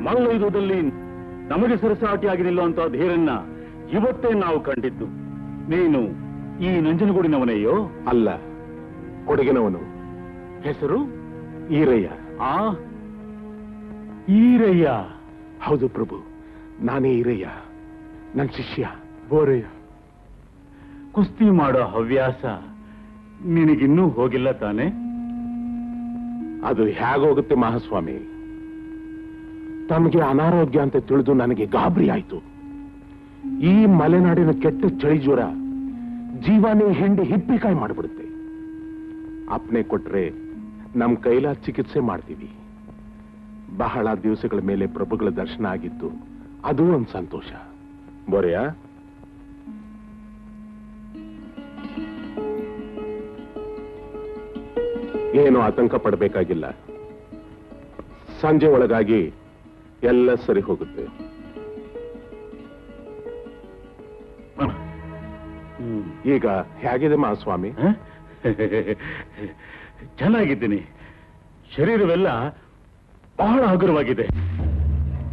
ಮಲ್ಲಯುದ್ಧದಲ್ಲಿ ನಮಗೆ ಸರಸಾಟಿಯಾಗಿ ನಿಲ್ಲುವಂತ ಧೀರನ್ನ ಇವತ್ತೇ ನಾವು ಕಂಡಿದ್ದು ನೀನು ಈ ನಂಜನಗೂಡಿನವನೆಯೋ ಅಲ್ಲ ಕೊಡಗಿನವನು ಹೆಸರು ಈರಯ್ಯ ಆ ಈರಯ್ಯ ಹೌದು ಪ್ರಭು ನಾನೇ ಈರಯ್ಯ ನನ್ನ ಶಿಷ್ಯ ಬೋರಯ್ಯ ಕುಸ್ತಿ ಮಾಡೋ ಹವ್ಯಾಸ ನಿನಗಿನ್ನೂ ಹೋಗಿಲ್ಲ ತಾನೆ ಅದು ಹೇಗೋಗುತ್ತೆ ಮಹಾಸ್ವಾಮಿ ತಮಗೆ ಅನಾರೋಗ್ಯ ಅಂತ ತಿಳಿದು ನನಗೆ ಗಾಬರಿ ಆಯ್ತು ಈ ಮಲೆನಾಡಿನ ಕೆಟ್ಟ ಚಳಿ ಜ್ವರ ಜೀವನೇ ಹಿಂಡಿ ಹಿಪ್ಪಿಕಾಯಿ ಮಾಡಿಬಿಡುತ್ತೆ ಅಪ್ನೆ ಕೊಟ್ರೆ ನಮ್ ಕೈಲ ಚಿಕಿತ್ಸೆ ಮಾಡ್ತೀವಿ ಬಹಳ ದಿವಸಗಳ ಮೇಲೆ ಪ್ರಭುಗಳ ದರ್ಶನ ಆಗಿತ್ತು ಅದು ಒಂದು ಸಂತೋಷ ಬೋರೆಯ ಏನು ಆತಂಕ ಪಡಬೇಕಾಗಿಲ್ಲ ಸಂಜೆ ಒಳಗಾಗಿ ಎಲ್ಲ ಸರಿ ಹೋಗುತ್ತೆ ಹ್ಮ್. ಈಗ ಹೇಗಿದೆ ಮಹಾಸ್ವಾಮಿ ಹ? ಚೆನ್ನಾಗಿದ್ದೀನಿ ಶರೀರವೆಲ್ಲ ಬಹಳ ಹಗುರವಾಗಿದೆ